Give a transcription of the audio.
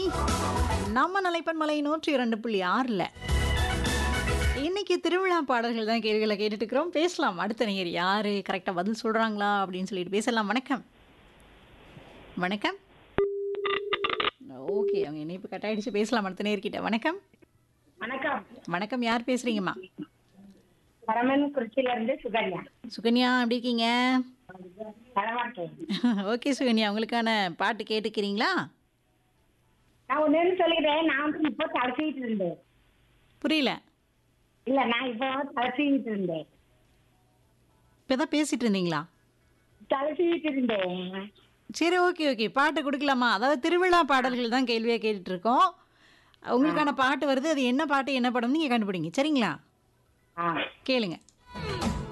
நம்ம நிலைப்பன்மலை நூற்றி இரண்டு புள்ளி ஆறில் இன்னைக்கு திருவிழா பாடல்கள் தான் கேள்விகளை கேட்டுட்டு இருக்கிறோம் பேசலாம் அடுத்த நேயர் யாரு கரெக்டாக பதில் சொல்றாங்களா அப்படின்னு சொல்லிட்டு பேசலாம் வணக்கம் வணக்கம் ஓகே அவங்க இணைப்பு கட் ஆயிடுச்சு பேசலாம் அடுத்த நேர்கிட்ட வணக்கம் வணக்கம் வணக்கம் யார் பேசுறீங்கம்மா பரமன் குறிச்சியில இருந்து சுகன்யா சுகன்யா எப்படி இருக்கீங்க நலமா இருக்கேன் ஓகே சுகன்யா உங்களுக்கான பாட்டு கேட்டுக்கிறீங்களா நான் ஒண்ணு சொல்லிக்கிறேன் நான் வந்து இப்போ தலசிக்கிட்டு இருந்தேன் புரியல இல்ல நான் இப்போ தலசிக்கிட்டு இருந்தேன் இப்போ தான் பேசிட்டு இருந்தீங்களா தலசிக்கிட்டு இருந்தேன் சரி ஓகே ஓகே பாட்டு கொடுக்கலாமா அதாவது திருவிழா பாடல்கள் தான் கேள்வியாக கேட்டுட்டு இருக்கோம் உங்களுக்கான பாட்டு வருது அது என்ன பாட்டு என்ன படம்னு நீங்கள் கண்டுபிடிங்க சரிங்களா ஆ கேளுங்க